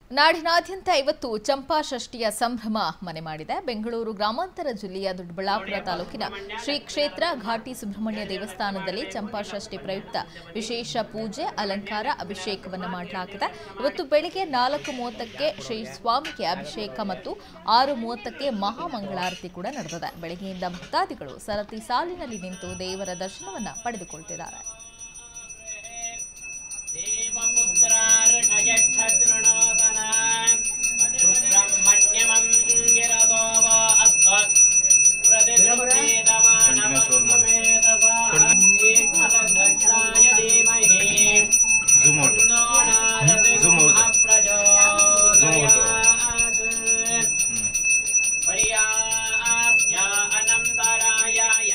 ನಾಡಿನಾದ್ಯಂತ ಇವತ್ತು ಚಂಪಾ ಷಷ್ಠಿಯ ಸಂಭ್ರಮ ಮನೆ ಮಾಡಿದೆ ಬೆಂಗಳೂರು ಗ್ರಾಮಾಂತರ ಜಿಲ್ಲೆಯ ದೊಡ್ಡಬಳ್ಳಾಪುರ ತಾಲೂಕಿನ ಶ್ರೀ ಕ್ಷೇತ್ರ ಘಾಟಿ ಸುಬ್ರಹ್ಮಣ್ಯ ದೇವಸ್ಥಾನದಲ್ಲಿ ಚಂಪಾ ಷಷ್ಠಿ ಪ್ರಯುಕ್ತ ವಿಶೇಷ ಪೂಜೆ ಅಲಂಕಾರ ಅಭಿಷೇಕವನ್ನು ಮಾಡಲಾಗಿದೆ ಇವತ್ತು ಬೆಳಿಗ್ಗೆ ನಾಲ್ಕು ಮೂವತ್ತಕ್ಕೆ ಶ್ರೀ ಸ್ವಾಮಿಗೆ ಅಭಿಷೇಕ ಮತ್ತು ಆರು ಮೂವತ್ತಕ್ಕೆ ಮಹಾಮಂಗಳಾರತಿ ಕೂಡ ನಡೆದಿದೆ ಬೆಳಗ್ಗೆಯಿಂದ ಭಕ್ತಾದಿಗಳು ಸರತಿ ಸಾಲಿನಲ್ಲಿ ನಿಂತು ದೇವರ ದರ್ಶನವನ್ನ ಪಡೆದುಕೊಳ್ತಿದ್ದಾರೆ Zoom out. Zoom out. Zoom out. अनन्तरायाय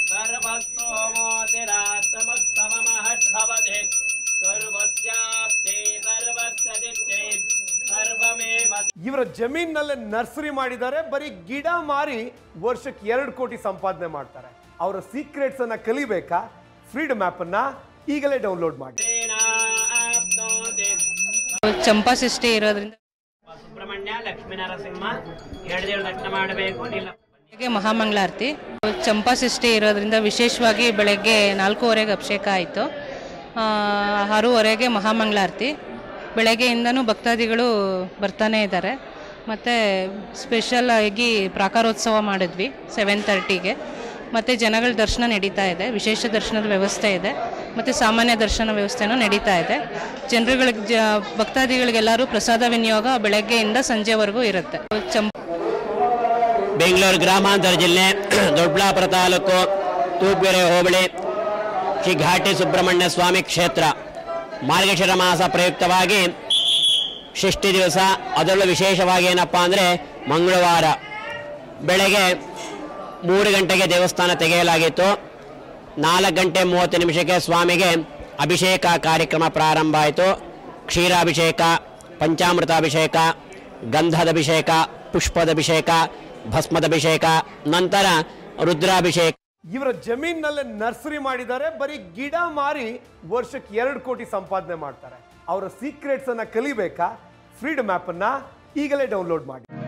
सर्वस्तोमोतिरात्तमुत्तममहद्भवते सर्वस्याप्ते सर्वस्य दिष्टे सर्वमेव ಇವರ ಜಮೀನಲ್ಲೇ ನರ್ಸರಿ ಮಾಡಿದ್ದಾರೆ ಬರೀ ಗಿಡ ಮಾರಿ ವರ್ಷಕ್ಕೆ ಎರಡು ಕೋಟಿ ಸಂಪಾದನೆ ಮಾಡ್ತಾರೆ ಅವರ ಸೀಕ್ರೆಟ್ಸ್ ಅನ್ನ ಕಲಿಬೇಕಾ ಫ್ರೀಡಮ್ ಆಪ್ ಅನ್ನ ಈಗಲೇ ಡೌನ್ಲೋಡ್ ಮಾಡಿ तेनाप्नोति ಚಂಪಾ ಸೃಷ್ಟಿ ಇರೋದ್ರಿಂದ ಸುಬ್ರಹ್ಮಣ್ಯ ಲಕ್ಷ್ಮೀ ನರಸಿಂಹ ಎರಡು ದೇವ್ರ ದರ್ಶನ ಮಾಡಬೇಕು ನಿಲ್ಲ ಬೆಳಗ್ಗೆ ಮಹಾಮಂಗಳಾರತಿ ಚಂಪಾ ಸೃಷ್ಟಿ ಇರೋದ್ರಿಂದ ವಿಶೇಷವಾಗಿ ಬೆಳಗ್ಗೆ ನಾಲ್ಕೂವರೆಗೆ ಅಭಿಷೇಕ ಆಯಿತು ಆರೂವರೆಗೆ ಮಹಾಮಂಗಳಾರತಿ ಬೆಳಗ್ಗೆಯಿಂದನೂ ಭಕ್ತಾದಿಗಳು ಬರ್ತಾನೆ ಇದ್ದಾರೆ ಮತ್ತು ಸ್ಪೆಷಲ್ ಆಗಿ ಪ್ರಾಕಾರೋತ್ಸವ ಮಾಡಿದ್ವಿ ಸೆವೆನ್ ತರ್ಟಿಗೆ ಮತ್ತು ಜನಗಳ ದರ್ಶನ ನಡೀತಾ ಇದೆ ವಿಶೇಷ ದರ್ಶನದ ವ್ಯವಸ್ಥೆ ಇದೆ ಮತ್ತು ಸಾಮಾನ್ಯ ದರ್ಶನ ವ್ಯವಸ್ಥೆನೂ ನಡೀತಾ ಇದೆ ಜನರುಗಳಿಗೆ ಜ ಭಕ್ತಾದಿಗಳಿಗೆಲ್ಲರೂ ಪ್ರಸಾದ ವಿನಿಯೋಗ ಬೆಳಗ್ಗೆಯಿಂದ ಸಂಜೆವರೆಗೂ ಇರುತ್ತೆ ಚಂಪ ಬೆಂಗಳೂರು ಗ್ರಾಮಾಂತರ ಜಿಲ್ಲೆ ದೊಡ್ಡಬಳ್ಳಾಪುರ ತಾಲೂಕು ತೂಪ್ಗೆರೆ ಹೋಬಳಿ ಶ್ರೀ ಘಾಟಿ ಸುಬ್ರಹ್ಮಣ್ಯ ಸ್ವಾಮಿ ಕ್ಷೇತ್ರ ಮಾರ್ಗಶಿರ ಮಾಸ ಪ್ರಯುಕ್ತವಾಗಿ ಷಷ್ಠಿ ದಿವಸ ಅದರಲ್ಲೂ ವಿಶೇಷವಾಗಿ ಏನಪ್ಪ ಅಂದರೆ ಮಂಗಳವಾರ ಬೆಳಗ್ಗೆ ಮೂರು ಗಂಟೆಗೆ ದೇವಸ್ಥಾನ ತೆಗೆಯಲಾಗಿತ್ತು ನಾಲ್ಕು ಗಂಟೆ ಮೂವತ್ತು ನಿಮಿಷಕ್ಕೆ ಸ್ವಾಮಿಗೆ ಅಭಿಷೇಕ ಕಾರ್ಯಕ್ರಮ ಪ್ರಾರಂಭ ಆಯಿತು ಕ್ಷೀರಾಭಿಷೇಕ ಪಂಚಾಮೃತಾಭಿಷೇಕ ಗಂಧದ ಅಭಿಷೇಕ ಪುಷ್ಪದ ಅಭಿಷೇಕ ಭಸ್ಮದ ಅಭಿಷೇಕ ನಂತರ ರುದ್ರಾಭಿಷೇಕ ಇವರ ಜಮೀನಲ್ಲೇ ನರ್ಸರಿ ಮಾಡಿದ್ದಾರೆ ಬರೀ ಗಿಡ ಮಾರಿ ವರ್ಷಕ್ಕೆ ಎರಡು ಕೋಟಿ ಸಂಪಾದನೆ ಮಾಡ್ತಾರೆ ಅವರ ಸೀಕ್ರೆಟ್ಸ್ ಅನ್ನ ಕಲಿಬೇಕಾ ಫ್ರೀಡಮ್ ಆಪ್ ಅನ್ನ ಈಗಲೇ ಡೌನ್ಲೋಡ್ ಮಾಡಿ